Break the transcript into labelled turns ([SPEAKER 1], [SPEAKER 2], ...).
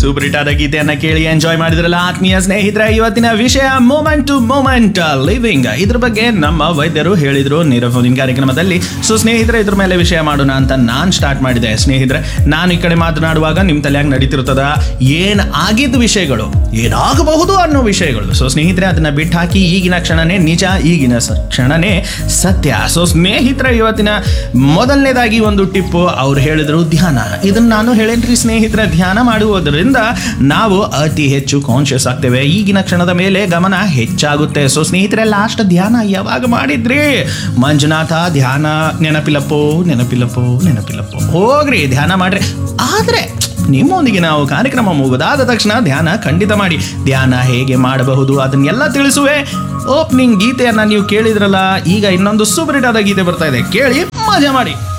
[SPEAKER 1] super hit ಆದ ಗೀತೆಯನ್ನ ಕೇಳಿ ಎಂಜಾಯ್ ಮಾಡಿದ್ರಲ್ಲ ಆತ್ಮೀಯ ಸ್ನೇಹಿತರೆ ಇವತ್ತಿನ ವಿಷಯ ಮೂಮೆಂಟ್ ಟು ಮೂಮೆಂಟ್ ಲಿವಿಂಗ್ ಇದ್ರ ಬಗ್ಗೆ ನಮ್ಮ ವೈದ್ಯರು ಹೇಳಿದ್ರು ನೇರಫೋನಿನ ಕಾರ್ಯಕ್ರಮದಲ್ಲಿ ಸೊ ಸ್ನೇಹಿತರೆ ಇದ್ರ ಮೇಲೆ ವಿಷಯ ಮಾಡೋಣ ಅಂತ ನಾನು ಸ್ಟಾರ್ಟ್ ಮಾಡಿದೆ ಸ್ನೇಹಿತರೆ ನಾನು ಈ ಕಡೆ ಮಾತನಾಡುವಾಗ ನಿಮ್ಮ ತಲೆಯಾಗ ನಡೀತಿರ್ತದ ಏನ್ ಆಗಿದ್ದ ವಿಷಯಗಳು ಏನಾಗಬಹುದು ಅನ್ನೋ ವಿಷಯಗಳು ಸೊ ಸ್ನೇಹಿತರೆ ಅದನ್ನ ಬಿಟ್ಟು ಹಾಕಿ ಈಗಿನ ಕ್ಷಣನೇ ನಿಜ ಈಗಿನ ಸ- ಕ್ಷಣನೇ ಸತ್ಯ ಸೊ ಸ್ನೇಹಿತರೆ ಇವತ್ತಿನ ಮೊದಲನೇದಾಗಿ ಒಂದು ಟಿಪ್ಪು ಅವ್ರು ಹೇಳಿದ್ರು ಧ್ಯಾನ ಇದನ್ನ ನಾನು ಹೇಳೇನ್ರಿ ಸ್ನೇಹಿತರೆ ಧ್ಯಾನ ಮಾಡುವುದರಿಂದ ನಾವು ಅತಿ ಹೆಚ್ಚು ಕಾನ್ಶಿಯಸ್ ಆಗ್ತೇವೆ ಈಗಿನ ಕ್ಷಣದ ಮೇಲೆ ಗಮನ ಹೆಚ್ಚಾಗುತ್ತೆ ಸೊ ಸ್ನೇಹಿತರೆ ಲಾಸ್ಟ್ ಧ್ಯಾನ ಯಾವಾಗ ಮಾಡಿದ್ರಿ ಮಂಜುನಾಥ ಧ್ಯಾನ ನೆನಪಿಲ್ಲಪ್ಪೋ ನೆನಪಿಲ್ಲಪ್ಪೋ ನೆನಪಿಲ್ಲಪ್ಪೋ ಹೋಗ್ರಿ ಧ್ಯಾನ ಮಾಡ್ರಿ ಆದ್ರೆ ನಿಮ್ಮೊಂದಿಗೆ ನಾವು ಕಾರ್ಯಕ್ರಮ ಮುಗಿದಾದ ತಕ್ಷಣ ಧ್ಯಾನ ಖಂಡಿತ ಮಾಡಿ ಧ್ಯಾನ ಹೇಗೆ ಮಾಡಬಹುದು ಅದನ್ನೆಲ್ಲ ತಿಳಿಸುವೆ ಓಪನಿಂಗ್ ಗೀತೆಯನ್ನ ನೀವು ಕೇಳಿದ್ರಲ್ಲ ಈಗ ಇನ್ನೊಂದು ಸೂಪರ್ ಹಿಟ್ ಆದ ಗೀತೆ ಬರ್ತಾ ಇದೆ ಕೇಳಿ ಮಜಾ ಮಾಡಿ